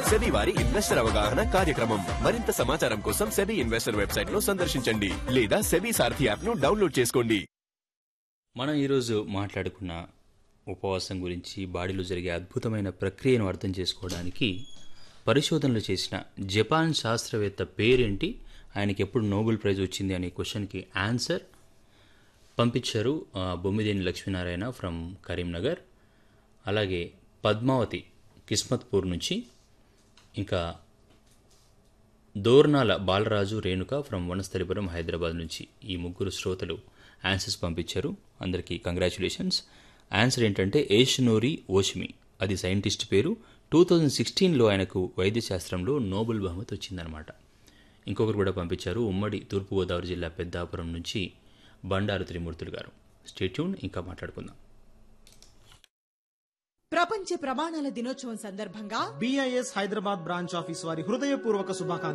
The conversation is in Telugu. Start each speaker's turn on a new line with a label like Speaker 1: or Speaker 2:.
Speaker 1: సెబీ వారి ఇన్వెస్టర్ అవగాహన కార్యక్రమం మరింత సమాచారం కోసం సెబీ ఇన్వెస్టర్ వెబ్సైట్ ను సందర్శించండి లేదా సెబీ సారథి యాప్ ను డౌన్లోడ్ చేసుకోండి
Speaker 2: మనం ఈరోజు మాట్లాడుకున్న ఉపవాసం గురించి బాడీలో జరిగే అద్భుతమైన ప్రక్రియను అర్థం చేసుకోవడానికి పరిశోధనలు చేసిన జపాన్ శాస్త్రవేత్త పేరేంటి ఆయనకి ఎప్పుడు నోబెల్ ప్రైజ్ వచ్చింది అనే క్వశ్చన్కి ఆన్సర్ పంపించారు ఆ, బొమ్మిదేని లక్ష్మీనారాయణ ఫ్రమ్ కరీంనగర్ అలాగే పద్మావతి కిస్మత్పూర్ నుంచి ఇంకా దోర్నాల బాలరాజు రేణుక ఫ్రమ్ వనస్థలిపురం హైదరాబాద్ నుంచి ఈ ముగ్గురు శ్రోతలు ఆన్సర్స్ పంపించారు అందరికీ కంగ్రాచులేషన్స్ ఆన్సర్ ఏంటంటే ఏషనోరి ఓషిమి అది సైంటిస్ట్ పేరు టూ థౌజండ్ సిక్స్టీన్లో ఆయనకు వైద్య శాస్త్రంలో నోబెల్ బహుమతి వచ్చిందనమాట ఇంకొకరు కూడా పంపించారు ఉమ్మడి తూర్పుగోదావరి జిల్లా పెద్దాపురం నుంచి బండారు త్రిమూర్తులు గారు స్టేట్యూన్ ఇంకా మాట్లాడుకుందాం
Speaker 3: ప్రపంచ ప్రమాణాల దినోత్సవం సందర్భంగా
Speaker 4: బిఐఎస్ హైదరాబాద్ బ్రాంచ్ ఆఫీస్ వారి హృదయపూర్వక శుభాకాంక్షలు